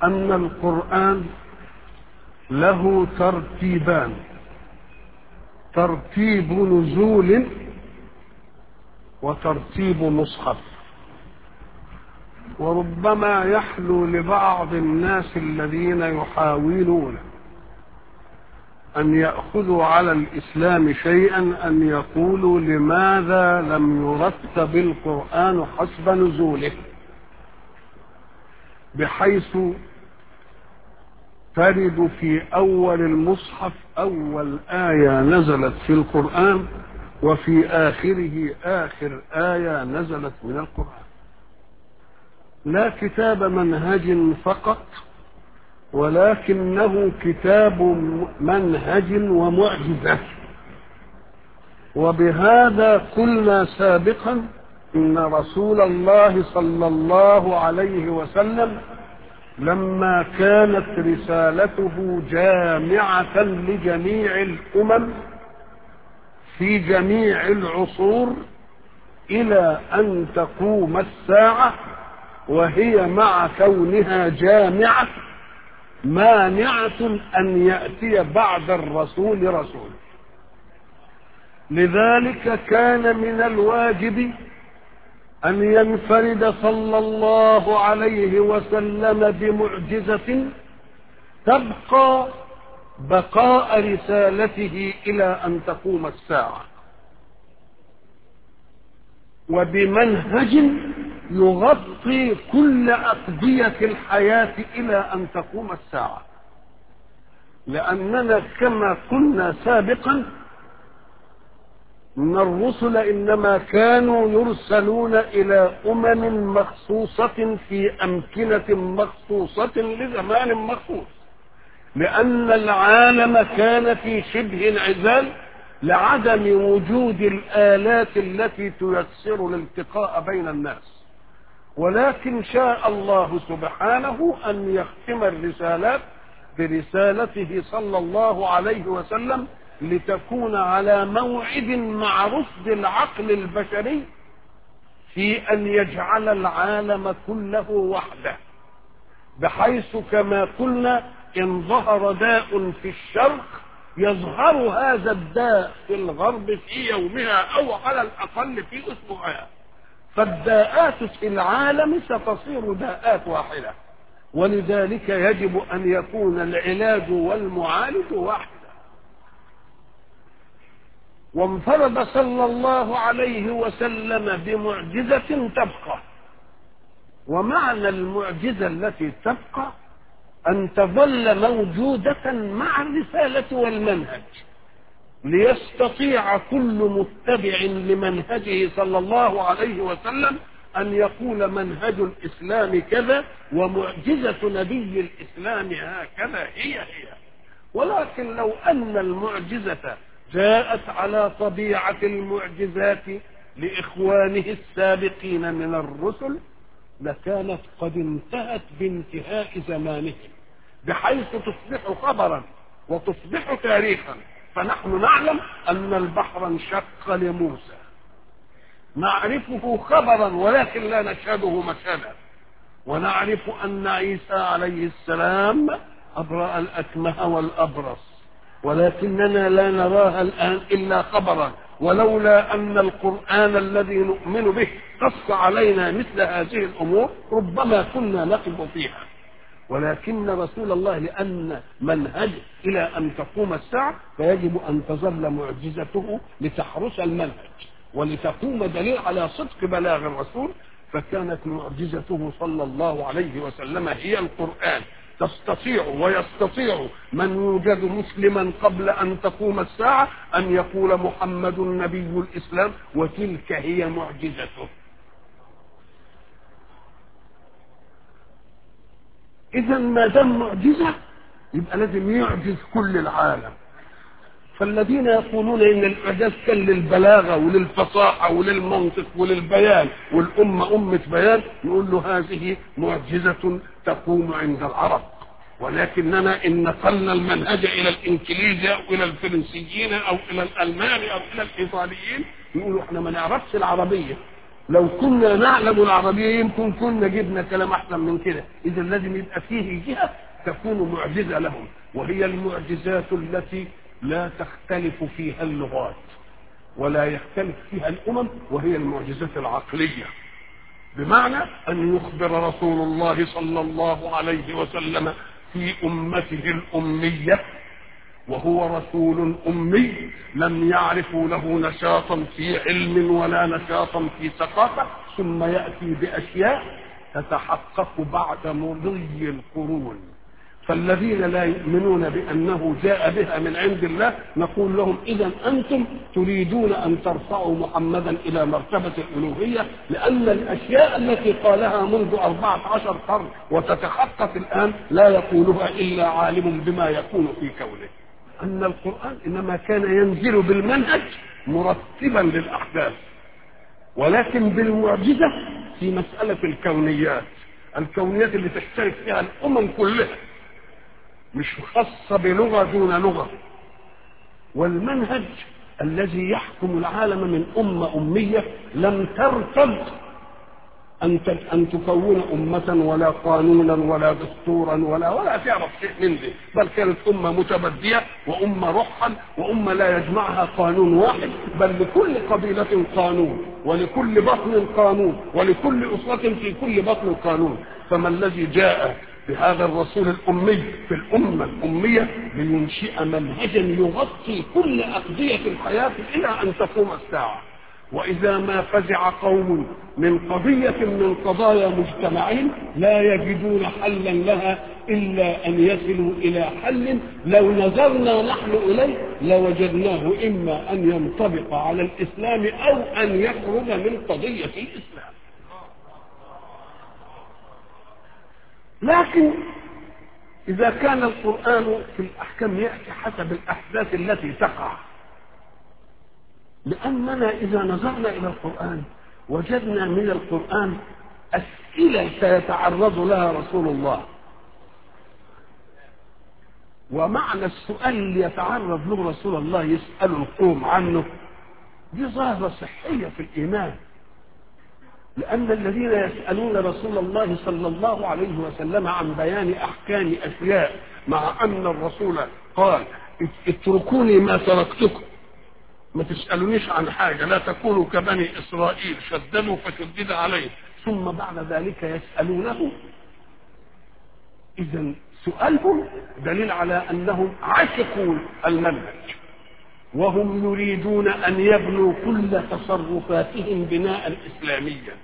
أن القرآن له ترتيبان ترتيب نزول وترتيب مصحف وربما يحلو لبعض الناس الذين يحاولون أن يأخذوا على الإسلام شيئا أن يقولوا لماذا لم يرتب القرآن حسب نزوله بحيث ترد في أول المصحف أول آية نزلت في القرآن وفي آخره آخر آية نزلت من القرآن لا كتاب منهج فقط ولكنه كتاب منهج ومعجزة وبهذا قلنا سابقا ان رسول الله صلى الله عليه وسلم لما كانت رسالته جامعة لجميع الأمم في جميع العصور إلى أن تقوم الساعة وهي مع كونها جامعة مانعة أن يأتي بعد الرسول رسول لذلك كان من الواجب أن ينفرد صلى الله عليه وسلم بمعجزة تبقى بقاء رسالته إلى أن تقوم الساعة وبمنهج يغطي كل أقضية الحياة إلى أن تقوم الساعة لأننا كما قلنا سابقا ان الرسل انما كانوا يرسلون الى امم مخصوصه في امكنه مخصوصه لزمان مخصوص لان العالم كان في شبه انعزال لعدم وجود الالات التي تيسر الالتقاء بين الناس ولكن شاء الله سبحانه ان يختم الرسالات برسالته صلى الله عليه وسلم لتكون على موعد مع رشد العقل البشري في ان يجعل العالم كله وحده بحيث كما قلنا ان ظهر داء في الشرق يظهر هذا الداء في الغرب في يومها او على الاقل في اسبوعها فالداءات في العالم ستصير داءات واحده ولذلك يجب ان يكون العلاج والمعالج واحد وانفرد صلى الله عليه وسلم بمعجزة تبقى ومعنى المعجزة التي تبقى أن تظل موجودة مع الرسالة والمنهج ليستطيع كل متبع لمنهجه صلى الله عليه وسلم أن يقول منهج الإسلام كذا ومعجزة نبي الإسلام هكذا هي هي ولكن لو أن المعجزة جاءت على طبيعة المعجزات لإخوانه السابقين من الرسل لكانت قد انتهت بانتهاء زمانهم بحيث تصبح خبرا وتصبح تاريخا فنحن نعلم أن البحر انشق لموسى نعرفه خبرا ولكن لا نشهده مشهدا ونعرف أن عيسى عليه السلام أبرأ الأكمه والأبرص ولكننا لا نراها الآن إلا خبرا ولولا أن القرآن الذي نؤمن به قص علينا مثل هذه الأمور ربما كنا نقف فيها ولكن رسول الله لأن منهج إلى أن تقوم الساعة فيجب أن تظل معجزته لتحرس المنهج ولتقوم دليل على صدق بلاغ الرسول فكانت معجزته صلى الله عليه وسلم هي القرآن تستطيع ويستطيع من يوجد مسلما قبل ان تقوم الساعه ان يقول محمد نبي الاسلام وتلك هي معجزته اذا ما دام معجزه يبقى لازم يعجز كل العالم فالذين يقولون ان الاعجاز كان للبلاغه وللفصاحه وللمنطق وللبيان والامه امه بيان نقول له هذه معجزه تقوم عند العرب ولكننا ان نقلنا المنهج الى الانجليز او الى الفرنسيين او الى الالمان او الى الايطاليين يقولوا احنا ما نعرفش العربيه لو كنا نعلم العربية يمكن كنا جبنا كلام أحسن من كده إذا لازم يبقى فيه جهة تكون معجزة لهم وهي المعجزات التي لا تختلف فيها اللغات ولا يختلف فيها الأمم وهي المعجزات العقلية بمعنى أن يخبر رسول الله صلى الله عليه وسلم في أمته الأمية وهو رسول أمي لم يعرفوا له نشاطا في علم ولا نشاطا في ثقافة ثم يأتي بأشياء تتحقق بعد مضي القرون فالذين لا يؤمنون بأنه جاء بها من عند الله نقول لهم إذا أنتم تريدون أن ترفعوا محمدا إلى مرتبة الألوهية لأن الأشياء التي قالها منذ أربعة عشر قرن وتتحقق الآن لا يقولها إلا عالم بما يكون في كونه أن القرآن إنما كان ينزل بالمنهج مرتبا للأحداث ولكن بالمعجزة في مسألة الكونيات الكونيات اللي تشترك فيها الأمم كلها مش خاصة بلغة دون لغة والمنهج الذي يحكم العالم من أمة أمية لم ترتد أن أن تكون أمة ولا قانونا ولا دستورا ولا ولا تعرف شيء من ذي بل كانت أمة متبدية وأمة رحا وأمة لا يجمعها قانون واحد بل لكل قبيلة قانون ولكل بطن قانون ولكل أسرة في كل بطن قانون فما الذي جاء بهذا الرسول الأمي في الأمة الأمية لينشئ منهجا يغطي كل أقضية الحياة إلى أن تقوم الساعة وإذا ما فزع قوم من قضية من قضايا مجتمعين لا يجدون حلا لها إلا أن يصلوا إلى حل لو نظرنا نحن إليه لوجدناه إما أن ينطبق على الإسلام أو أن يخرج من قضية الإسلام لكن إذا كان القرآن في الأحكام يأتي حسب الأحداث التي تقع لأننا إذا نظرنا إلى القرآن وجدنا من القرآن أسئلة سيتعرض لها رسول الله ومعنى السؤال اللي يتعرض له رسول الله يسأل القوم عنه دي ظاهرة صحية في الإيمان لأن الذين يسألون رسول الله صلى الله عليه وسلم عن بيان أحكام أشياء مع أن الرسول قال اتركوني ما تركتكم ما تسألونيش عن حاجة لا تكونوا كبني إسرائيل شددوا فشدد عليه ثم بعد ذلك يسألونه إذا سؤالهم دليل على أنهم عشقوا المنهج وهم يريدون أن يبنوا كل تصرفاتهم بناء إسلاميا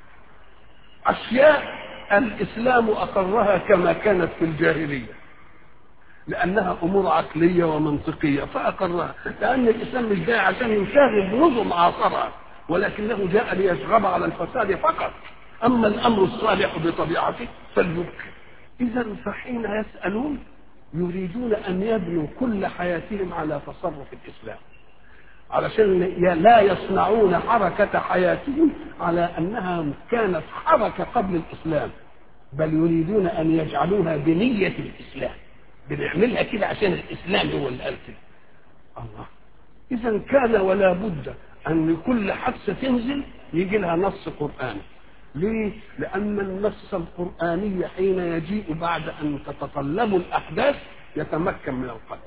أشياء الإسلام أقرها كما كانت في الجاهلية لأنها أمور عقلية ومنطقية فأقرها لأن الإسلام مش جاي عشان يشاغل بنظم عاصرها ولكنه جاء ليشغب على الفساد فقط أما الأمر الصالح بطبيعته فليبكي إذا فحين يسألون يريدون أن يبنوا كل حياتهم على تصرف الإسلام علشان لا يصنعون حركة حياتهم على أنها كانت حركة قبل الإسلام بل يريدون أن يجعلوها بنية الإسلام بنعملها كده عشان الإسلام هو اللي قال كده الله إذا كان ولا بد أن كل حادثة تنزل يجي لها نص قرآني ليه؟ لأن النص القرآني حين يجيء بعد أن تتطلب الأحداث يتمكن من القلب.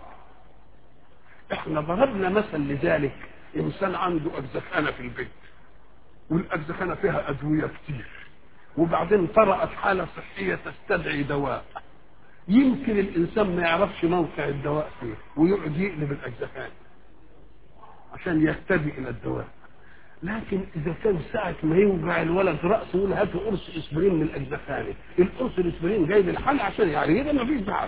احنا ضربنا مثل لذلك إنسان عنده أجزخانة في البيت والأجزخانة فيها أدوية كتير وبعدين طرأت حالة صحية تستدعي دواء يمكن الإنسان ما يعرفش موقع الدواء فيه ويقعد يقلب الأجزخانة عشان يهتدي إلى الدواء لكن اذا كان ساعه ما يوجع الولد راسه يقول هاتوا قرص اسبرين من الاجزخانه القرص الاسبرين جاي للحل عشان يعني يبقى ما فيش دعك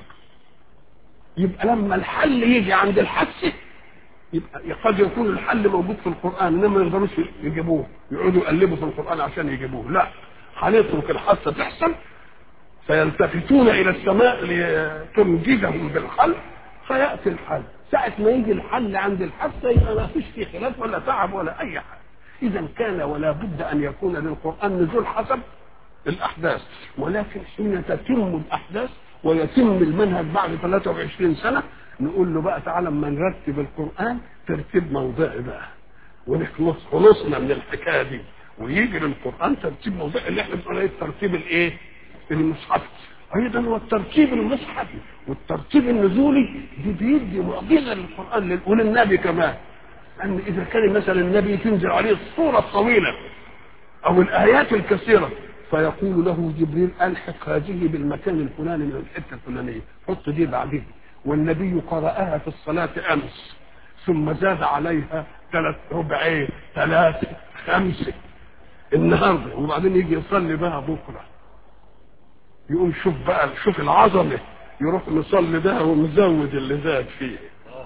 يبقى لما الحل يجي عند الحادثه يبقى قد يكون الحل موجود في القران انما ما يقدروش يجيبوه يقعدوا يقلبوا في القران عشان يجيبوه لا هنترك الحادثه تحصل فيلتفتون الى السماء لتنجدهم بالحل فياتي الحل ساعة ما يجي الحل عند الحادثة يبقى ما فيش فيه خلاف ولا تعب ولا أي حاجة إذا كان ولا بد أن يكون للقرآن نزول حسب الأحداث ولكن حين تتم الأحداث ويتم المنهج بعد 23 سنة نقول له بقى تعالى اما نرتب القرآن ترتيب موضعي بقى ونخلص خلصنا من الحكاية دي ويجي للقران ترتيب موضوع اللي احنا بنقول عليه الترتيب الايه المصحفي ايضا والترتيب المصحفي والترتيب النزولي دي بيدي معجزه للقران وللنبي كمان ان اذا كان مثلا النبي تنزل عليه الصوره الطويله او الايات الكثيره فيقول له جبريل الحق هذه بالمكان الفلاني من الحته الفلانيه حط دي بعدين والنبي قرأها في الصلاة أمس ثم زاد عليها ثلاث ربعين ثلاثة خمسة النهارده وبعدين يجي يصلي بها بكره يقوم شوف بقى شوف العظمه يروح مصلي بها ومزود اللي زاد فيه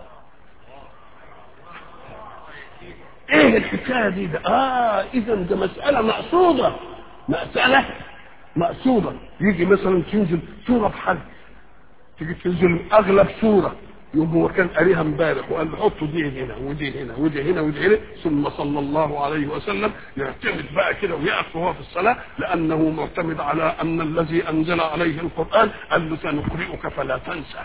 ايه الحكايه دي ده اه اذا ده مساله مقصوده مساله مقصوده يجي مثلا تنزل سوره بحد تيجي تنزل اغلب سوره يوم هو كان قاريها امبارح وقال له حطوا دي هنا ودي هنا ودي هنا ودي هنا ثم صلى الله عليه وسلم يعتمد بقى كده ويقف وهو في الصلاه لانه معتمد على ان الذي انزل عليه القران قال له سنقرئك فلا تنسى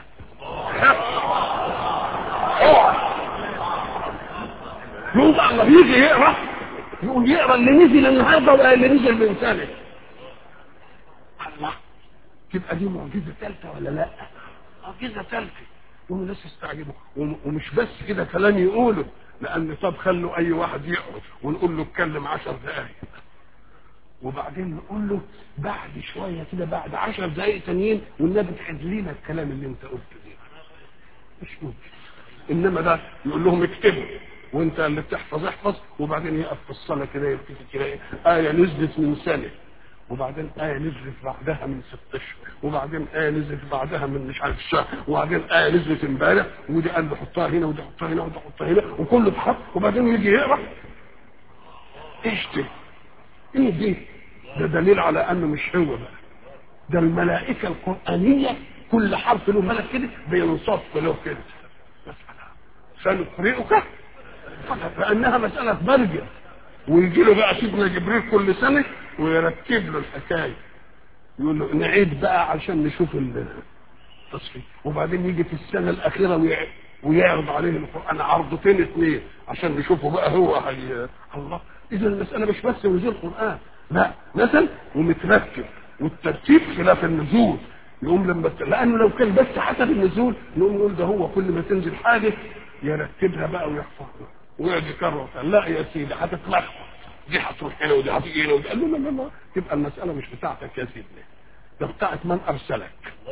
يوم بقى الله يجي يقرا يقول يقرا اللي نزل النهارده ولا اللي نزل من سنه الله تبقى دي معجزه ثالثه ولا لا؟ معجزه ثالثه يقوم الناس يستعجبوا ومش بس كده كلام يقوله لان طب خلوا اي واحد يقعد ونقول له اتكلم عشر دقايق وبعدين نقول له بعد شويه كده بعد عشر دقايق تانيين والنبي تعد لنا الكلام اللي انت قلته ده مش ممكن انما ده يقول لهم اكتبوا وانت اللي بتحفظ احفظ وبعدين يقف في الصلاه كده يبتدي كده ايه نزلت من سنه وبعدين آية نزلت بعدها من ست أشهر وبعدين آية نزلت بعدها من مش عارف شهر وبعدين آية نزلت امبارح ودي قال له حطها هنا ودي حطها هنا ودي حطها هنا وكله اتحط وبعدين يجي يقرا ايش دي؟ ايه دي؟ ده دليل على انه مش هو بقى ده الملائكة القرآنية كل حرف له ملك كده بينصف له كده سنقرئك فانها مسألة برجة ويجي له بقى سيدنا جبريل كل سنة ويرتب له الحكايه يقول له نعيد بقى عشان نشوف التصفيق وبعدين يجي في السنه الاخيره ويعرض عليه القران عرضتين اثنين عشان نشوفه بقى هو هي الله اذا المساله مش بس نزول القران لا نزل ومترتب والترتيب خلاف النزول يقوم لما لانه لو كان بس حسب النزول نقوم نقول ده هو كل ما تنزل حاجه يرتبها بقى ويحفظها ويقعد يكرر لا يا سيدي هتتلخبط دي هتروح هنا ودي هتيجي هنا ودي قال له لا لا لا تبقى المسألة مش بتاعتك يا سيدنا ده بتاعت من أرسلك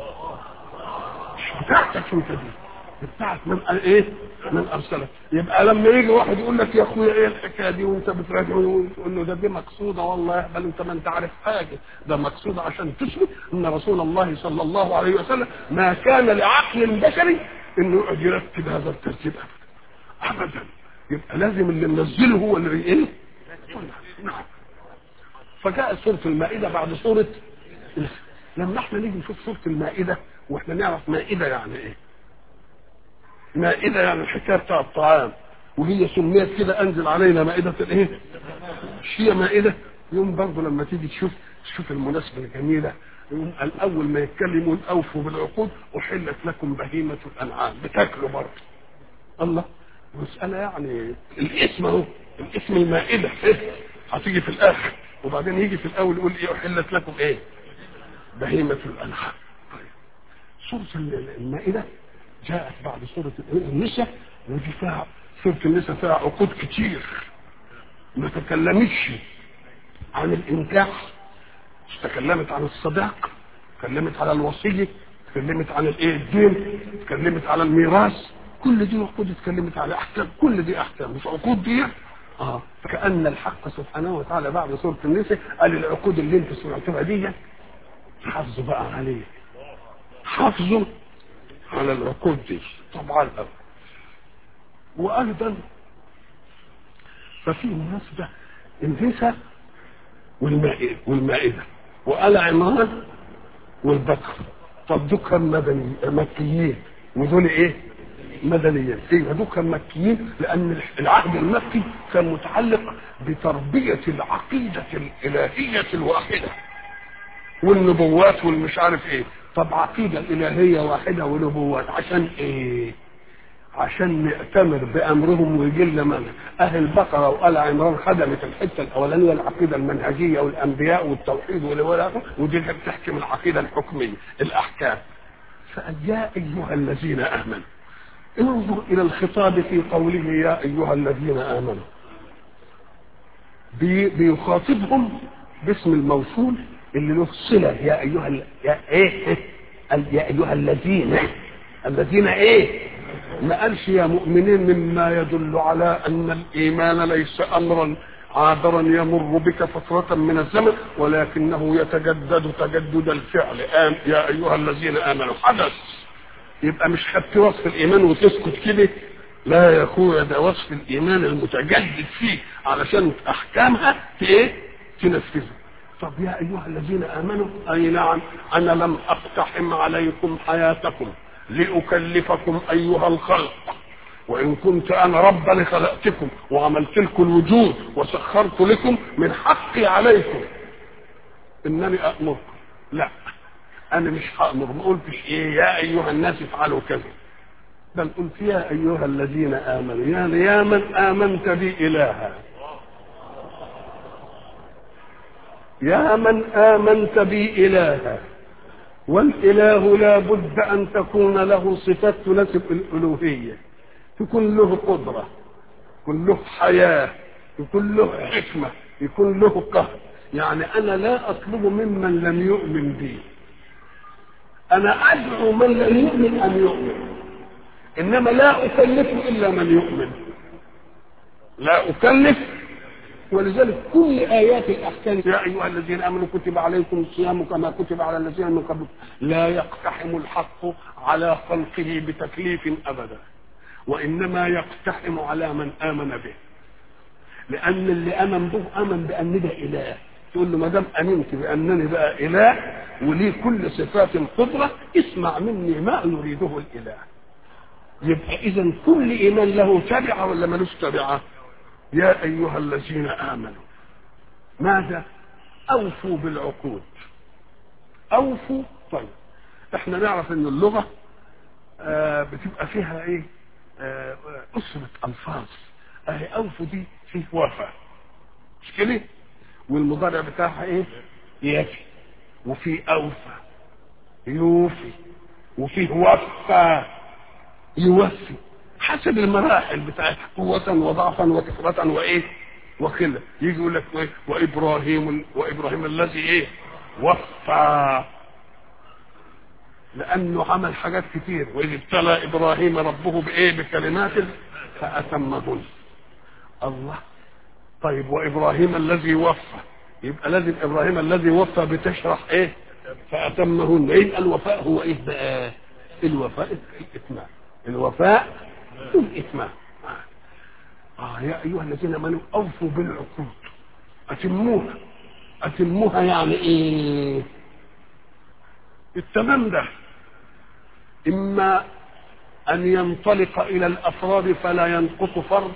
مش بتاعتك انت دي بتاعت من ايه من ارسلك يبقى لما يجي واحد يقول لك يا اخويا ايه الحكايه دي وانت بتراجع وتقول له ده دي مقصوده والله يهبل انت ما انت عارف حاجه ده مقصوده عشان تثبت ان رسول الله صلى الله عليه وسلم ما كان لعقل بشري انه يقعد يرتب هذا الترتيب ابدا ابدا يبقى لازم اللي منزله هو اللي ايه نعم فجاء سورة المائدة بعد سورة لما احنا نيجي نشوف سورة المائدة واحنا نعرف مائدة يعني ايه مائدة يعني الحكاية بتاع الطعام وهي سميت كده انزل علينا مائدة الايه مش هي مائدة يوم برضه لما تيجي تشوف تشوف المناسبة الجميلة يقوم الاول ما يتكلمون اوفوا بالعقود احلت لكم بهيمة الانعام بتاكلوا برضه الله مسألة يعني الاسم اهو الاسم المائدة إيه؟ هتيجي في الآخر وبعدين يجي في الأول يقول إيه أحلت لكم إيه بهيمة الأنعام طيب. سورة المائدة جاءت بعد سورة النساء ودي فيها سورة النساء فيها عقود كتير ما تكلمتش عن الإنكاح تكلمت عن الصداق تكلمت على الوصية تكلمت عن الايه الدين تكلمت على الميراث كل دي عقود اتكلمت على احكام كل دي احكام مش عقود دي اه فكأن الحق سبحانه وتعالى بعد سورة النساء قال العقود اللي انتوا سمعتوها دي حافظوا بقى عليه حافظوا على العقود دي طبعا وايضا ففي مناسبة النساء والمائدة والمائدة وآل عمران والبقر طب دول كان مدني مكيين ودول ايه مدنيين ايوه دول كان مكيين لان العهد المكي كان متعلق بتربيه العقيده الالهيه الواحده والنبوات والمش عارف ايه طب عقيده الهيه واحده ونبوات عشان ايه عشان نأتمر بأمرهم ويجي لنا منها أهل البقرة وآل عمران خدمت الحتة الأولانية العقيدة المنهجية والأنبياء والتوحيد والولاء ودي اللي بتحكم العقيدة الحكمية الأحكام فقال يا أيها الذين آمنوا انظر إلى الخطاب في قوله يا أيها الذين آمنوا بي بيخاطبهم باسم الموصول اللي له صلة يا أيها ال... يا إيه يا أيها الذين الذين إيه ما قالش يا مؤمنين مما يدل على أن الإيمان ليس أمرا عابرا يمر بك فترة من الزمن ولكنه يتجدد تجدد الفعل آم يا أيها الذين آمنوا حدث يبقى مش خدت وصف الإيمان وتسكت كده لا يا اخويا ده وصف الإيمان المتجدد فيه علشان أحكامها في إيه؟ تنفذها طب يا أيها الذين آمنوا أي نعم أنا لم أقتحم عليكم حياتكم لأكلفكم أيها الخلق وإن كنت أنا ربا لخلقتكم وعملت لكم الوجود وسخرت لكم من حقي عليكم إنني أأمركم لا أنا مش هأمر ما قلتش إيه يا أيها الناس افعلوا كذا بل قلت يا أيها الذين آمنوا يعني يا من آمنت بي إلها يا من آمنت بي إلها والإله لا بد أن تكون له صفات تناسب الألوهية تكون له قدرة يكون له حياة يكون له حكمة يكون له قهر يعني أنا لا أطلب ممن لم يؤمن بي أنا أدعو من لم يؤمن أن يؤمن إنما لا أكلف إلا من يؤمن لا أكلف ولذلك كل آيات الأحكام يا أيها الذين آمنوا كتب عليكم الصيام كما كتب على الذين من قبلكم لا يقتحم الحق على خلقه بتكليف أبدا وإنما يقتحم على من آمن به لأن اللي آمن به آمن بأن ده إله تقول له ما دام امنت بانني بقى اله ولي كل صفات القدره اسمع مني ما يريده الاله يبقى اذا كل ايمان له تبعه ولا ملوش تبعه يا ايها الذين امنوا ماذا اوفوا بالعقود اوفوا طيب احنا نعرف ان اللغه آه بتبقى فيها ايه آه اسره الفاظ اهي اوفوا دي فيه وفاء مش كده والمضارع بتاعها ايه يفي وفي اوفى يوفي وفيه وفى يوفي حسب المراحل بتاعتها قوة وضعفا وكثرة وايه وخلة يجي يقول لك ايه وابراهيم وابراهيم الذي ايه وفى لانه عمل حاجات كتير واذ ابتلى ابراهيم ربه بايه بكلمات فاتمهن الله طيب وابراهيم الذي وفى يبقى لازم ابراهيم الذي وفى بتشرح ايه فاتمهن يبقى الوفاء هو ايه بقى الوفاء الاتمام الوفاء الاتمام اه يا ايها الذين امنوا اوفوا بالعقود اتموها اتموها يعني ايه التمام ده اما ان ينطلق الى الافراد فلا ينقص فرد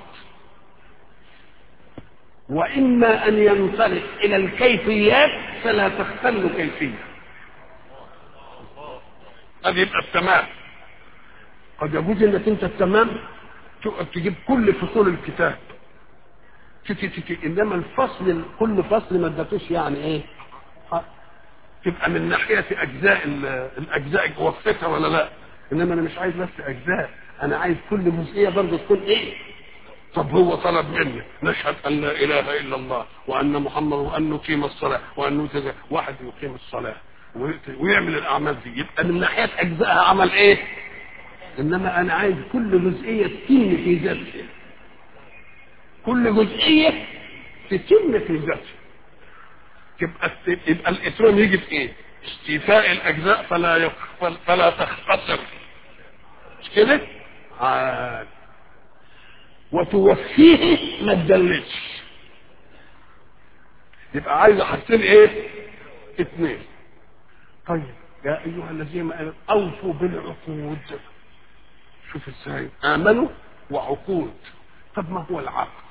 واما ان ينطلق الى الكيفيات فلا تختل كيفيه هذه يبقى التمام قد يجوز انك انت التمام تقعد تجيب كل فصول الكتاب تتي تتي انما الفصل كل فصل ما ادتوش يعني ايه تبقى من ناحيه اجزاء الاجزاء وفيتها ولا لا انما انا مش عايز بس اجزاء انا عايز كل جزئيه برضه تكون ايه طب هو طلب مني نشهد ان لا اله الا الله وان محمد وان نقيم الصلاه وان نتزى واحد يقيم الصلاه ويعمل الاعمال دي يبقى من ناحيه اجزائها عمل ايه انما انا عايز كل جزئيه تتم في ذاتها كل جزئيه تتم في ذاتها تبقى يبقى الاتمام يجي في ايه استيفاء الاجزاء فلا يخفل فلا تختصر مش كده عاد وتوفيه ما تدلتش يبقى عايز حاجتين ايه اثنين طيب يا ايها الذين امنوا اوفوا بالعقود شوف ازاي امنوا وعقود طب ما هو العقد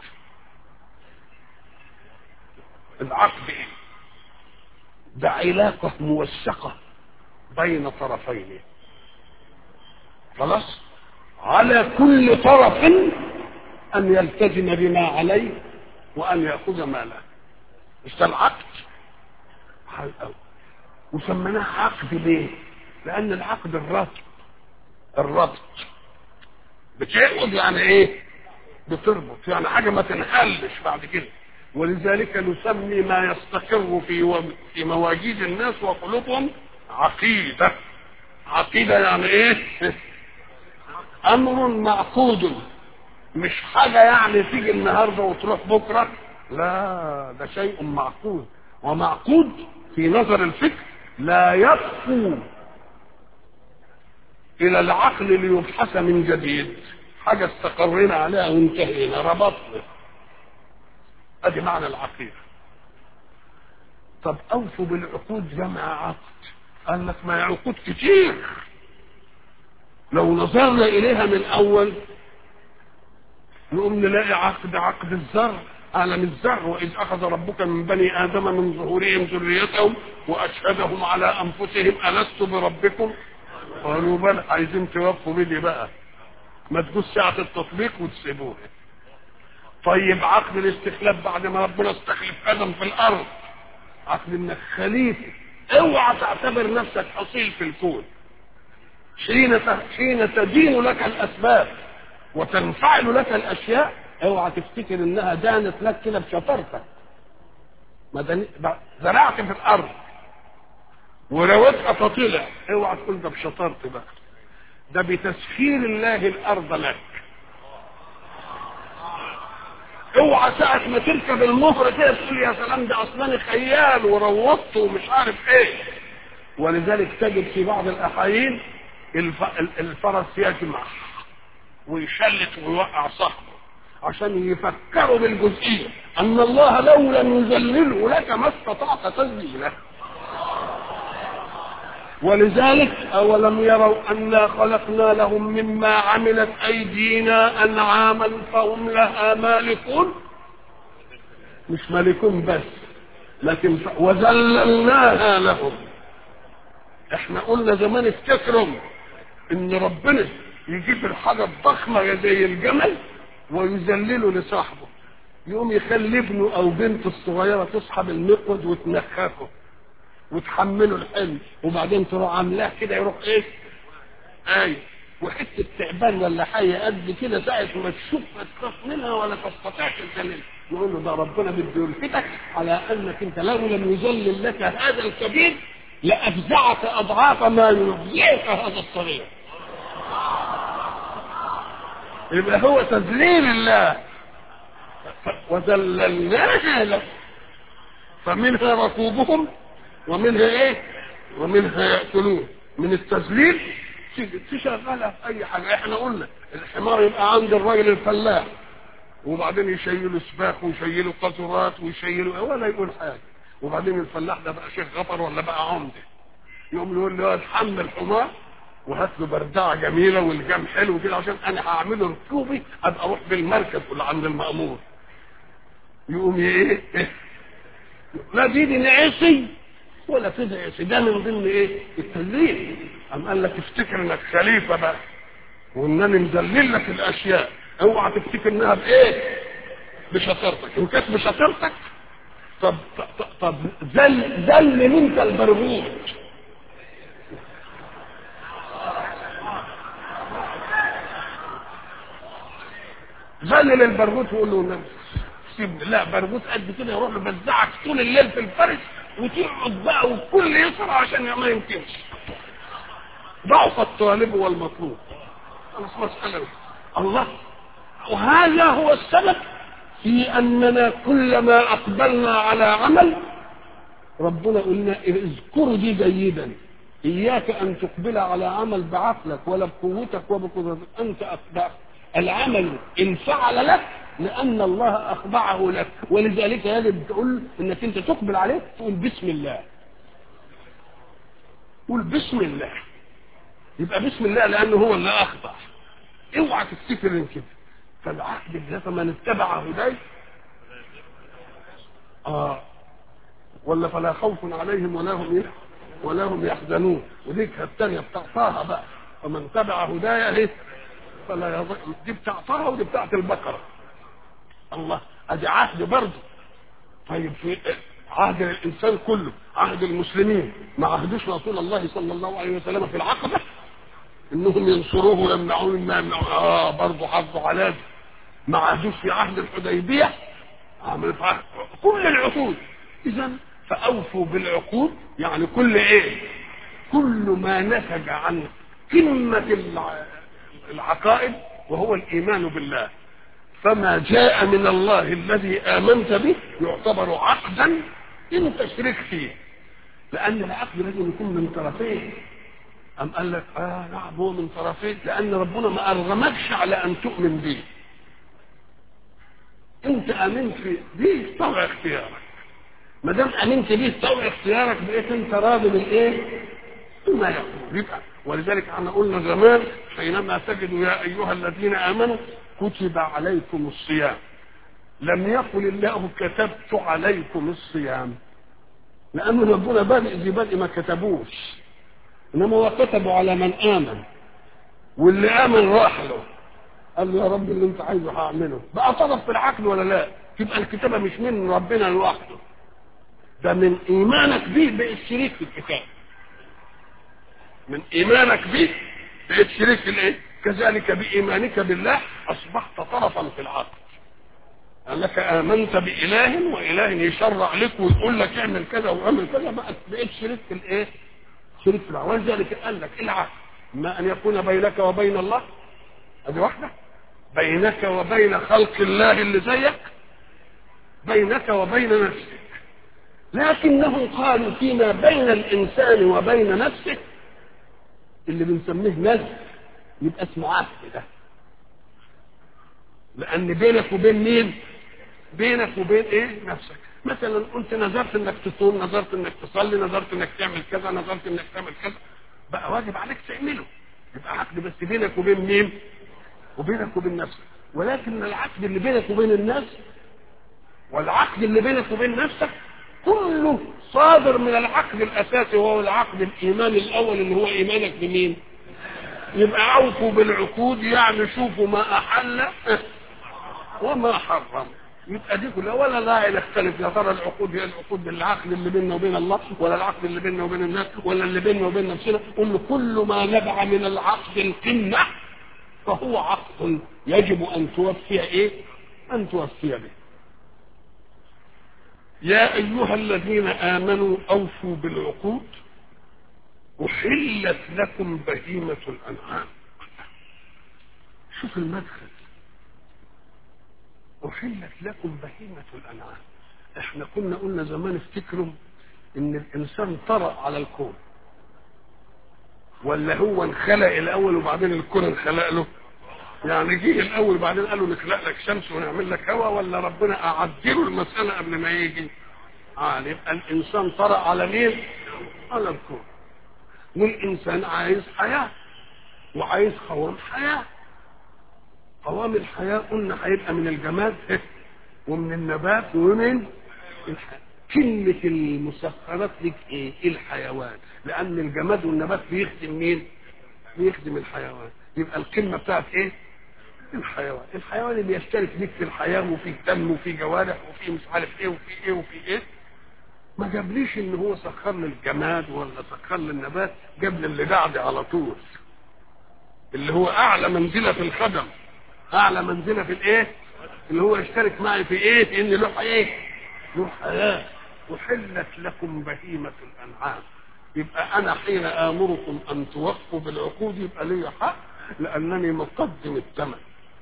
العقد ايه ده علاقة موثقة بين طرفين خلاص على كل طرف ان يلتزم بما عليه وان ياخذ ما له مش ده العقد حال قوي وسميناه عقد ليه لان العقد الربط الربط بتعقد يعني ايه بتربط يعني حاجه ما تنحلش بعد كده ولذلك نسمي ما يستقر في و... في مواجيد الناس وقلوبهم عقيده عقيده يعني ايه امر معقود مش حاجه يعني تيجي النهارده وتروح بكره لا ده شيء معقود ومعقود في نظر الفكر لا يبقو الى العقل ليبحث من جديد حاجه استقرينا عليها وانتهينا ربطنا ادي معنى العقيده طب اوفوا بالعقود جمع عقد قال لك ما عقود كتير لو نظرنا اليها من اول نقوم نلاقي عقد عقد الزرع عالم الزرع واذ اخذ ربك من بني ادم من ظهورهم ذريتهم واشهدهم على انفسهم الست بربكم قالوا بل عايزين توفوا مني بقى ما تجوز ساعة التطبيق وتسيبوها طيب عقد الاستخلاف بعد ما ربنا استخلف ادم في الارض عقد انك خليفه اوعى تعتبر نفسك اصيل في الكون حين حين تدين لك الاسباب وتنفعل لك الاشياء اوعى تفتكر انها دانت لك كده بشطارتك ما دن... زرعت في الارض وروتها فطلع اوعى تقول ده بشطارتي بقى ده بتسخير الله الارض لك اوعى ساعة ما تركب المهر كده تقول يا سلام ده اصلا خيال وروضته ومش عارف ايه ولذلك تجد في بعض الاحايين الف... الفرس يجمع ويشلت ويوقع صاحبه عشان يفكروا بالجزئية ان الله لو لم يذلله لك ما استطعت تذليله ولذلك أولم يروا أنا خلقنا لهم مما عملت أيدينا أنعاما فهم لها مالكون مش مالكون بس لكن ف... وذللناها لهم احنا قلنا زمان افتكروا ان ربنا يجيب الحاجة الضخمة زي الجمل ويذلله لصاحبه يقوم يخلي ابنه او بنته الصغيرة تسحب المقود وتنخخه وتحمله الحمل وبعدين تروح عاملاه كده يروح ايه اي وحته تعبان ولا حيه قد كده ساعه ما تشوفها تخاف منها ولا تستطيع تذللها يقول له ده ربنا بده يلفتك على انك انت لو لم يذلل لك هذا الكبير لافزعك اضعاف ما يفزعك هذا الصغير يبقى هو تذليل الله وذللناها له فمنها ركوبهم ومنها ايه ومنها ياكلون من التذليل تشغلها في اي حاجه احنا قلنا الحمار يبقى عند الراجل الفلاح وبعدين يشيلوا سباخ ويشيلوا قطرات ويشيلوا ولا يقول حاجه وبعدين الفلاح ده بقى شيخ غفر ولا بقى عمده يقوم يقول له اتحمل الحمار وهات له بردعه جميله والجام حلو كده عشان انا هعمله ركوبي ابقى اروح بالمركب اللي عند المامور يقوم ايه لا دي دي نعيسي ولا كده يا سيدي ده من ضمن ايه التذليل ام قال لك افتكر انك خليفه بقى وانني مذلل لك الاشياء اوعى تفتكر انها بايه بشطارتك ان كانت بشطارتك طب طب, طب ذل ذلل انت البرغوث ذلل البرغوث وقول له سيبني لا برغوث قد كده يروح يبزعك طول الليل في الفرش وتقعد بقى والكل يصرع عشان ما يمكنش ضعف الطالب والمطلوب خلاص مسألة الله وهذا هو السبب في أننا كلما أقبلنا على عمل ربنا قلنا اذكروا دي جيدا إياك أن تقبل على عمل بعقلك ولا بقوتك وبقدرتك أنت أقبل العمل إن فعل لك لأن الله أخضعه لك ولذلك يجب تقول إنك أنت تقبل عليه تقول بسم الله قول بسم الله يبقى بسم الله لأنه هو اللي أخضع اوعى تفتكر ان كده فالعهد ده فمن اتبع هداي اه ولا فلا خوف عليهم ولا هم ولا هم يحزنون وديك الثانيه بتاع طه بقى فمن تبع هدايا ايه فلا يض... دي بتاع طه ودي بتاعت البقره الله ادي عهد برضه طيب في عهد الانسان كله عهد المسلمين ما عهدوش رسول الله صلى الله عليه وسلم في العقبه انهم ينصروه ويمنعوه مما يمنعوه اه برضه حافظوا على ده ما عهدوش في عهد الحديبيه عمل في عهد كل العقود اذا فاوفوا بالعقود يعني كل ايه كل ما نتج عن قمه الع- العقائد وهو الايمان بالله فما جاء من الله الذي امنت به يعتبر عقدا انت شريك فيه لان العقد لازم يكون من طرفين أم قال لك آه نعم هو من طرفين لأن ربنا ما أرغمكش على أن تؤمن به أنت آمنت في دي طوع اختيارك ما دام آمنت به طوع اختيارك بقيت أنت راضي بالإيه؟ بما يقول يبقى ولذلك احنا قلنا زمان حينما تجد يا أيها الذين آمنوا كتب عليكم الصيام لم يقل الله كتبت عليكم الصيام لأن ربنا بادئ ذي بدء ما كتبوش انما هو كتبه على من امن واللي امن راح له قال له يا رب اللي انت عايزه هعمله بقى طرف في العقد ولا لا تبقى الكتابه مش من ربنا لوحده ده من ايمانك به بقيت شريك في الكتاب من ايمانك به بقيت شريك في الايه كذلك بايمانك بالله اصبحت طرفا في العقد انك امنت باله واله يشرع لك ويقول لك اعمل كذا واعمل كذا بقى بقيت شريك في الايه شريك في العقد ولذلك قال لك العقد ما ان يكون بينك وبين الله ادي واحده بينك وبين خلق الله اللي زيك بينك وبين نفسك لكنهم قالوا فيما بين الانسان وبين نفسه اللي بنسميه نزل يبقى اسمه عهد ده لان بينك وبين مين بينك وبين ايه نفسك مثلا قلت نذرت انك تصوم نذرت انك تصلي نذرت انك تعمل كذا نذرت انك تعمل كذا بقى واجب عليك تعمله يبقى عقد بس بينك وبين مين وبينك وبين نفسك ولكن العقد اللي بينك وبين الناس والعقد اللي بينك وبين نفسك كله صادر من العقد الاساسي وهو العقد الايماني الاول اللي هو ايمانك بمين يبقى اوفوا بالعقود يعني شوفوا ما احل وما حرم يبقى دي كلها ولا لا نختلف يا ترى العقود هي العقود العقد اللي بيننا وبين الله ولا العقد اللي بيننا وبين الناس ولا اللي بيننا وبين نفسنا قل كل ما نبع من العقد القمه فهو عقد يجب ان توفي ايه؟ ان توفي به. يا ايها الذين امنوا اوفوا بالعقود احلت لكم بهيمه الانعام. شوف المدخل أحلت لكم بهيمة الأنعام احنا كنا قلنا زمان افتكروا ان الانسان طرأ على الكون ولا هو انخلق الاول وبعدين الكون انخلق له يعني جه الاول وبعدين قالوا نخلق لك شمس ونعمل لك هواء ولا ربنا اعدله المساله قبل ما يجي اه يبقى الانسان طرأ على مين على الكون والانسان عايز حياه وعايز قوام حياه قوام الحياة قلنا هيبقى من الجماد ومن النبات ومن الحياة. كلمة المسخرات لك ايه؟ الحيوان لأن الجماد والنبات بيخدم مين؟ بيخدم الحيوان يبقى الكلمة بتاعت ايه؟ الحيوان الحيوان اللي يشترك بيك في الحياة وفي دم وفي جوارح وفي مش عارف ايه وفي ايه وفي ايه ما جابليش ان هو سخر لي الجماد ولا سخر لي النبات جاب لي اللي بعد على طول اللي هو اعلى منزله في الخدم اعلى منزله في الايه اللي هو يشترك معي في ايه في ان له ايه له حياه احلت لكم بهيمه الانعام يبقى انا حين امركم ان توفوا بالعقود يبقى لي حق لانني مقدم الثمن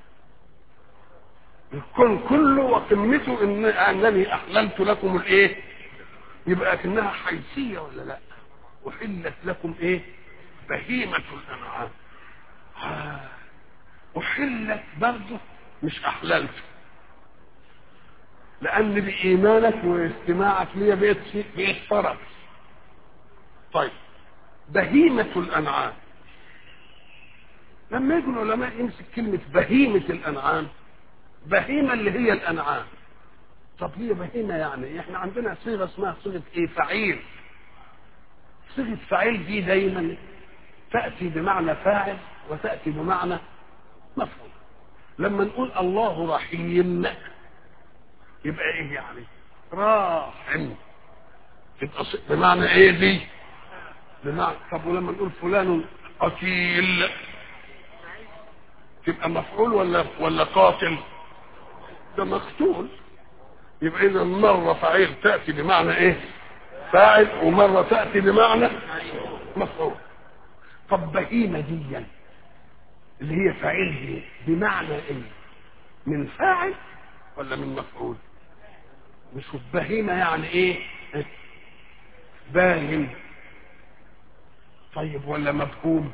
الكون كله وقمته ان انني احللت لكم الايه يبقى اكنها حيثيه ولا لا احلت لكم ايه بهيمه الانعام آه. أحلت برضه مش أحللت لأن بإيمانك واستماعك ليا بقيت بقيت فرض طيب بهيمة الأنعام لما يجي العلماء يمسك كلمة بهيمة الأنعام بهيمة اللي هي الأنعام طب هي بهيمة يعني احنا عندنا صيغة اسمها صيغة ايه فعيل صيغة فعيل دي دايما تأتي بمعنى فاعل وتأتي بمعنى مفعول لما نقول الله رحيم يبقى ايه يعني راحم تبقى ص- بمعنى ايه دي بمعنى طب ولما نقول فلان قتيل تبقى مفعول ولا ولا قاتل ده مقتول يبقى اذا مره فعيل تاتي بمعنى ايه فاعل ومره تاتي بمعنى مفعول طب بهيمه دي اللي هي فاعل دي بمعنى ايه من فاعل ولا من مفعول مش بهيمه يعني ايه باهم طيب ولا مفهوم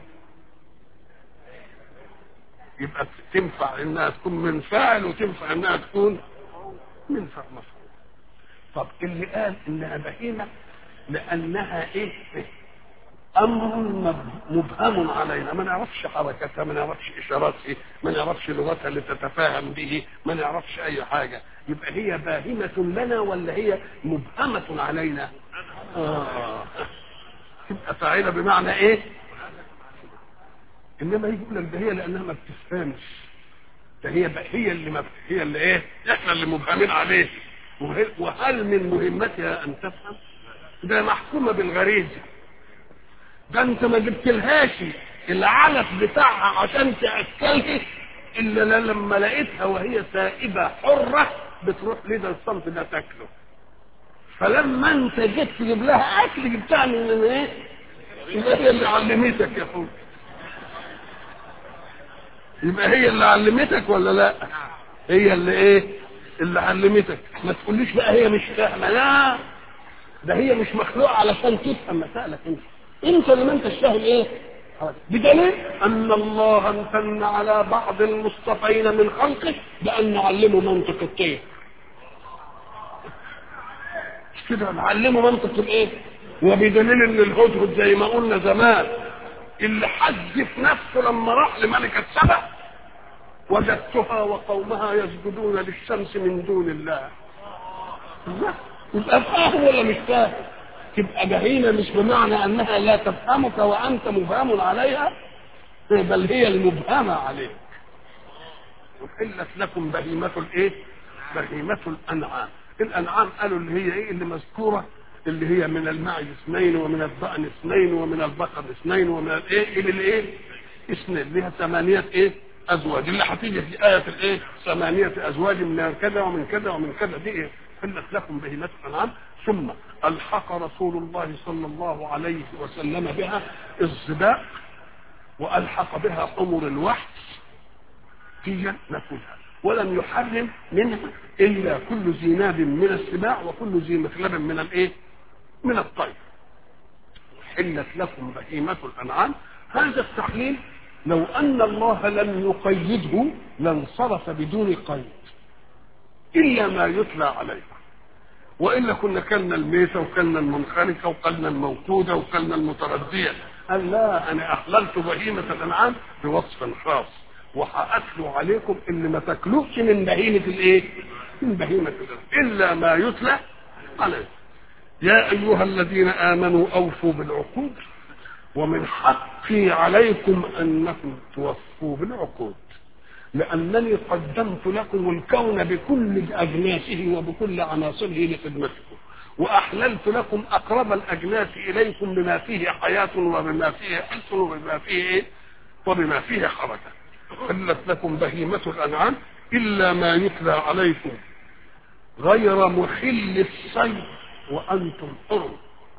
يبقى تنفع انها تكون من فاعل وتنفع انها تكون من فاعل مفعول طب اللي قال انها بهيمه لانها ايه امر مب- مبهم علينا ما نعرفش حركتها ما نعرفش اشاراتها ما نعرفش لغتها اللي تتفاهم به ما نعرفش اي حاجه يبقى هي باهمه لنا ولا هي مبهمه علينا اه تبقى فاعله بمعنى ايه انما يجي يقول لك ده هي لانها ما بتفهمش ده هي بقى هي اللي ما هي اللي ايه احنا اللي مبهمين عليه وهل, وهل من مهمتها ان تفهم ده محكومه بالغريزه ده انت ما جبتلهاش العلف بتاعها عشان تاكلها الا لا لما لقيتها وهي سائبه حره بتروح لده الصنف ده تاكله فلما انت جيت تجيب لها اكل جبتها من من ايه؟ يبقى هي اللي علمتك يا اخوي يبقى هي اللي علمتك ولا لا؟ هي اللي ايه؟ اللي علمتك ما تقوليش بقى هي مش فاهمه لا ده هي مش مخلوقه علشان تفهم مسائلك انت انت اللي ما انتش فاهم ايه؟ بدليل ان الله امتن على بعض المصطفين من خلقه بان نعلمه منطق الطير مش كده نعلمه منطق الايه وبدليل ان الهدهد زي ما قلنا زمان اللي حج في نفسه لما راح لملكة سبع وجدتها وقومها يسجدون للشمس من دون الله لا. يبقى فاهم ولا مش فاهم تبقى بهيمة مش بمعنى انها لا تفهمك وانت مبهم عليها بل هي المبهمة عليك وحلت لكم بهيمة الايه بهيمة الانعام الانعام قالوا اللي هي ايه اللي مذكورة اللي هي من المعز اثنين ومن الضأن اثنين ومن البقر اثنين ومن الايه الى الايه اثنين اللي هي ثمانية ايه ازواج اللي هتيجي في آية الايه ثمانية ازواج من كذا ومن كذا ومن كذا دي ايه حلت لكم بهيمة الانعام ثم الحق رسول الله صلى الله عليه وسلم بها الظباء والحق بها حمر الوحش هي ناكلها ولم يحرم منها الا كل ذي ناب من السباع وكل ذي مخلب من الايه من الطير حلت لكم بهيمة الانعام هذا التحليل لو ان الله لم يقيده لانصرف بدون قيد الا ما يتلى عليه والا كنا كلنا الميته وكلنا المنخنقه وكلنا الموقوده وكلنا المترديه قال لا انا احللت بهيمه الانعام بوصف خاص وهاتلو عليكم ان ما تاكلوش من بهيمه الايه؟ من بهيمه الانعام الا ما يتلى عليه يا ايها الذين امنوا اوفوا بالعقود ومن حقي عليكم انكم توفوا بالعقود لأنني قدمت لكم الكون بكل أجناسه وبكل عناصره لخدمتكم وأحللت لكم أقرب الأجناس إليكم بما فيه حياة وبما فيه حس وبما فيه إيه؟ وبما فيه حركة حلت لكم بهيمة الأنعام إلا ما يتلى عليكم غير محل الصيد وأنتم حرم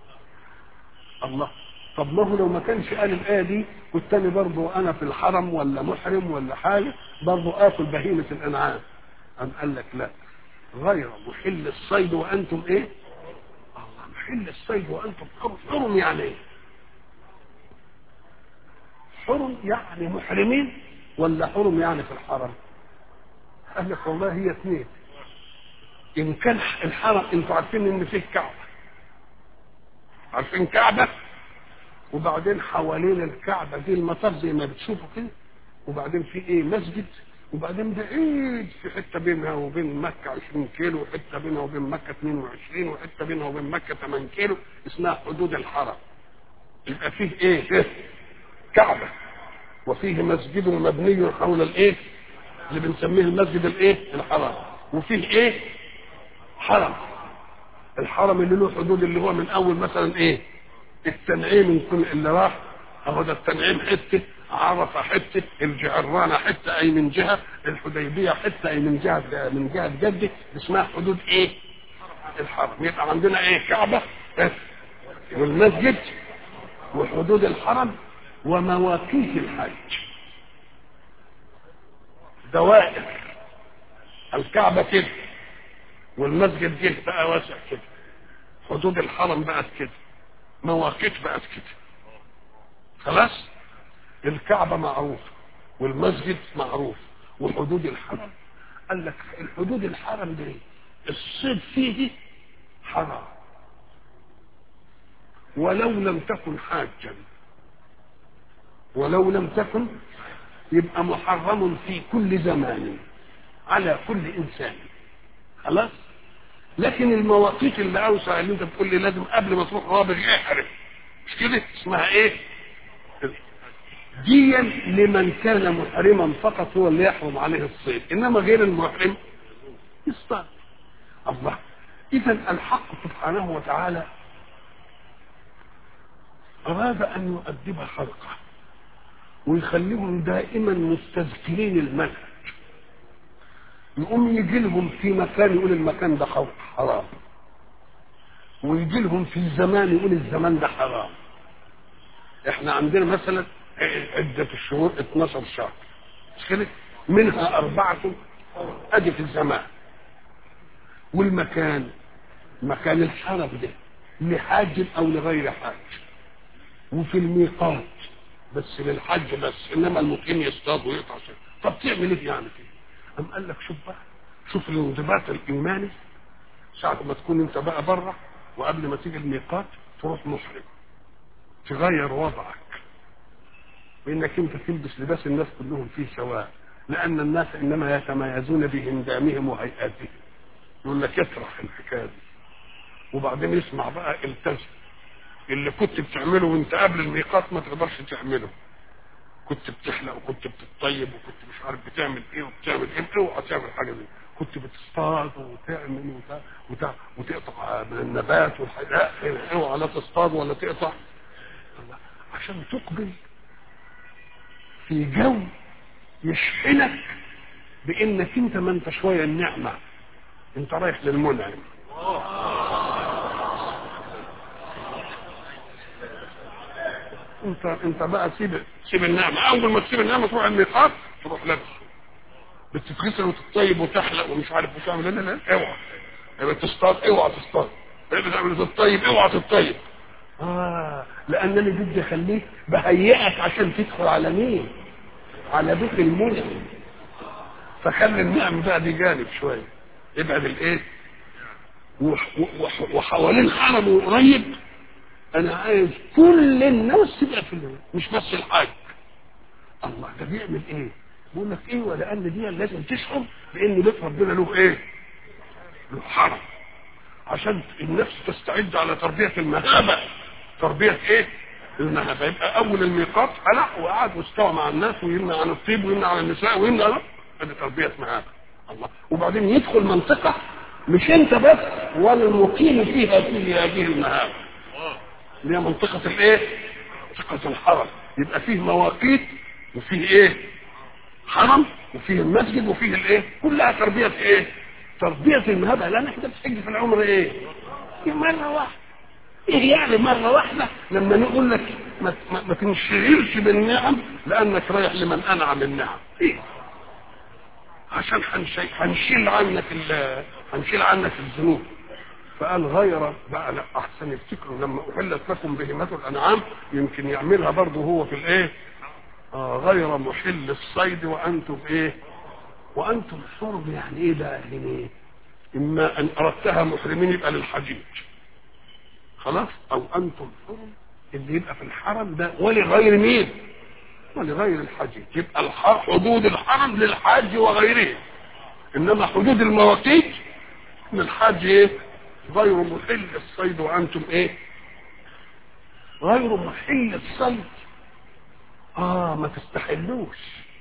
الله طب ما هو لو ما كانش قال الآية دي كنت أنا برضه أنا في الحرم ولا محرم ولا حاجة برضه آكل بهيمة الأنعام أم قال لك لا غير محل الصيد وأنتم إيه؟ الله محل الصيد وأنتم حرم حرم يعني إيه؟ حرم يعني محرمين ولا حرم يعني في الحرم؟ قال لك والله هي اثنين إن كان الحرم أنتوا عارفين إن فيه كعبة عارفين كعبة وبعدين حوالين الكعبة دي المطار زي ما بتشوفوا كده وبعدين في ايه مسجد وبعدين بعيد في حته بينها وبين مكه 20 كيلو وحته بينها وبين مكه 22 وحته بينها وبين مكه 8 كيلو اسمها حدود الحرم يبقى فيه ايه؟ إيه؟ كعبه وفيه مسجد مبني حول الايه اللي بنسميه المسجد الايه الحرام وفيه ايه حرم الحرم اللي له حدود اللي هو من اول مثلا ايه التنعيم من كل اللي راح اهو ده التنعيم حته عرفه حته الجعرانه حته اي من جهه الحديبيه حته اي من جهه من جهه جده اسمها حدود ايه الحرم يبقى عندنا ايه كعبه إيه؟ والمسجد وحدود الحرم ومواقيت الحج دوائر الكعبة كده والمسجد جه بقى واسع كده حدود الحرم بقت كده مواقيت بقت كده خلاص الكعبة معروفة والمسجد معروف وحدود الحرم قال لك الحدود الحرم دي الصيد فيه حرام ولو لم تكن حاجا ولو لم تكن يبقى محرم في كل زمان على كل انسان خلاص لكن المواقيت اللي اوسع اللي انت بتقول لي لازم قبل ما تروح رابط احرم مش كده اسمها ايه ديا لمن كان محرما فقط هو اللي يحرم عليه الصيد انما غير المحرم يصطاد الله اذا الحق سبحانه وتعالى اراد ان يؤدب خلقه ويخليهم دائما مستذكرين المنهج يقوم يجي لهم في مكان يقول المكان ده حرام ويجي لهم في الزمان يقول الزمان ده حرام احنا عندنا مثلا عدة الشهور 12 شهر مش كده منها أربعة أدي في الزمان والمكان مكان الحرم ده لحاج أو لغير حاج وفي الميقات بس للحج بس انما المقيم يصطاد ويقطع شيء طب تعمل ايه يعني كده قام قال لك شوف بقى شوف الانضباط الايماني ساعة ما تكون انت بقى بره وقبل ما تيجي الميقات تروح محرم تغير وضعك بانك انت تلبس لباس الناس كلهم فيه سواء لان الناس انما يتميزون بهندامهم وهيئاتهم يقول لك اطرح الحكايه دي وبعدين يسمع بقى التزم اللي كنت بتعمله وانت قبل الميقات ما تقدرش تعمله كنت بتحلق وكنت بتطيب وكنت مش عارف بتعمل ايه وبتعمل ايه اوعى تعمل حاجه دي كنت بتصطاد وتعمل وت... وت... وتقطع من النبات والحاجات اوعى لا تصطاد ولا تقطع الله. عشان تقبل في جو يشحنك بانك انت ما انت شويه النعمه انت رايح للمنعم انت انت بقى سيب سيب النعمه اول ما تسيب النعمه تروح الميقات تروح لابس بتتغسل وتطيب وتحلق ومش عارف وتعمل لا لا اوعى يبقى تصطاد اوعى تصطاد بتعمل تطيب اوعى تطيب اه لانني بدي اخليك بهيئك عشان تدخل على مين على بيت المنعم فخلي النعم بقى دي جانب شويه ابعد الايه وحوالين حرمه قريب انا عايز كل الناس تبقى في البيت مش بس الحاج الله ده بيعمل ايه بيقول لك ايه ولان دي لازم تشعر بان بيت ربنا له ايه له حرم عشان النفس تستعد على تربية المهابة تربية ايه المهابة يبقى اول الميقات حلق وقعد واستوى مع الناس ويمنع عن الطيب ويمنع عن النساء ويمنع عن هذه تربية مهابة الله وبعدين يدخل منطقة مش انت بس ولا المقيم فيها في هذه المهابة اللي هي منطقة الايه منطقة الحرم يبقى فيه مواقيت وفيه ايه حرم وفيه المسجد وفيه الايه كلها تربية ايه تربية المهابة لان احنا بتحج في العمر ايه هي مرة واحدة ايه يعني مرة واحدة لما نقول لك ما, ما, ما تنشغلش بالنعم لانك رايح لمن انعم النعم ايه عشان هنشيل هنشيل عنك هنشيل عنك الذنوب فقال غير بقى لا احسن يفتكروا لما احلت لكم بهمة الانعام يمكن يعملها برضه هو في الايه آه غير محل الصيد وانتم ايه وانتم حرم يعني ايه بقى هنا ايه اما ان اردتها محرمين يبقى للحجيج خلاص او انتم حرم اللي يبقى في الحرم ده ولغير مين ولغير الحجيج يبقى حدود الحرم للحاج وغيره انما حدود المواقيت للحاج ايه غير محل الصيد وانتم ايه غير محل الصيد اه ما تستحلوش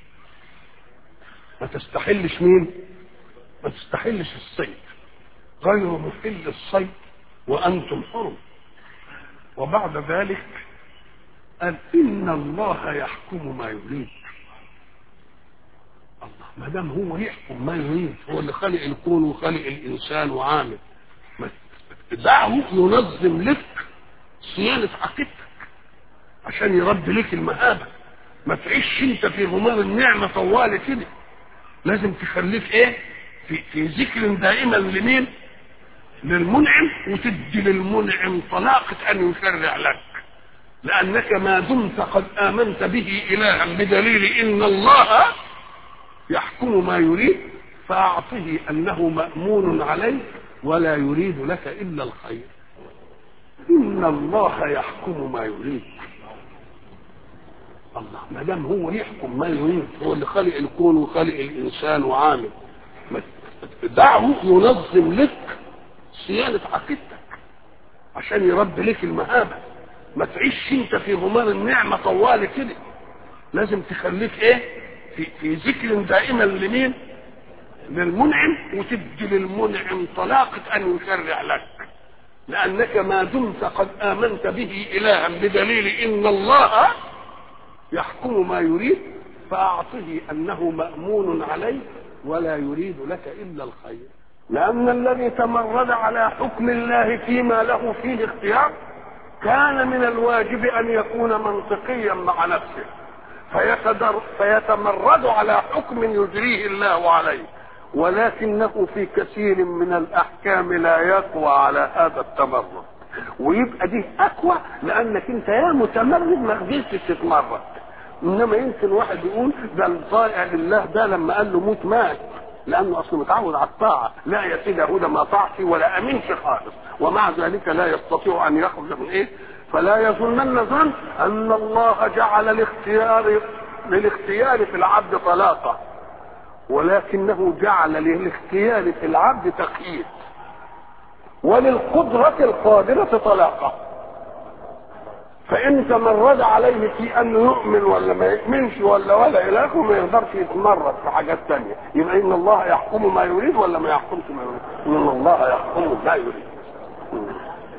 ما تستحلش مين ما تستحلش الصيد غير محل الصيد وانتم حرم وبعد ذلك قال ان الله يحكم ما يريد الله ما دام هو يحكم ما يريد هو اللي خلق الكون وخلق الانسان وعامل ما دعه ينظم لك صيانه عقيدتك عشان يربي لك المهابه ما تعيش انت في غمار النعمه طوال كده لازم تخليك ايه في في ذكر دائما لمين للمنعم وتدي للمنعم طلاقة أن يشرع لك لأنك ما دمت قد آمنت به إلها بدليل إن الله يحكم ما يريد فأعطه أنه مأمون عليك ولا يريد لك إلا الخير إن الله يحكم ما يريد الله ما دام هو يحكم ما يريد هو اللي خلق الكون وخلق الإنسان وعامل دعه ينظم لك صيانة عقيدتك عشان يربي لك المهابة ما تعيش انت في غمار النعمة طوال كده لازم تخليك ايه في, في ذكر دائما لمين للمنعم وتدي للمنعم طلاقة ان يشرع لك لانك ما دمت قد امنت به الها بدليل ان الله يحكم ما يريد فاعطه انه مامون عليه ولا يريد لك الا الخير لأن الذي تمرد على حكم الله فيما له فيه اختيار كان من الواجب أن يكون منطقيا مع نفسه فيتدر فيتمرد على حكم يجريه الله عليه ولكنه في كثير من الأحكام لا يقوى على هذا التمرد ويبقى دي أقوى لأنك أنت يا متمرد ما قدرتش تتمرد إنما يمكن واحد يقول ده الطائع لله ده لما قال له موت مات لانه اصله متعود على الطاعه لا يا سيدي هدى ما طاعتي ولا امنش خالص ومع ذلك لا يستطيع ان يخرج من ايه فلا يظنن ظن ان الله جعل الاختيار للاختيار في العبد طلاقه ولكنه جعل للاختيار في العبد تقييد وللقدرة القادرة طلاقة فإن تمرد عليه في أنه يؤمن ولا ما يؤمنش ولا ولا إلى آخره ما يقدرش يتمرد في حاجات تانية يبقى إن الله يحكم ما يريد ولا ما يحكمش ما يريد إن الله يحكم ما يريد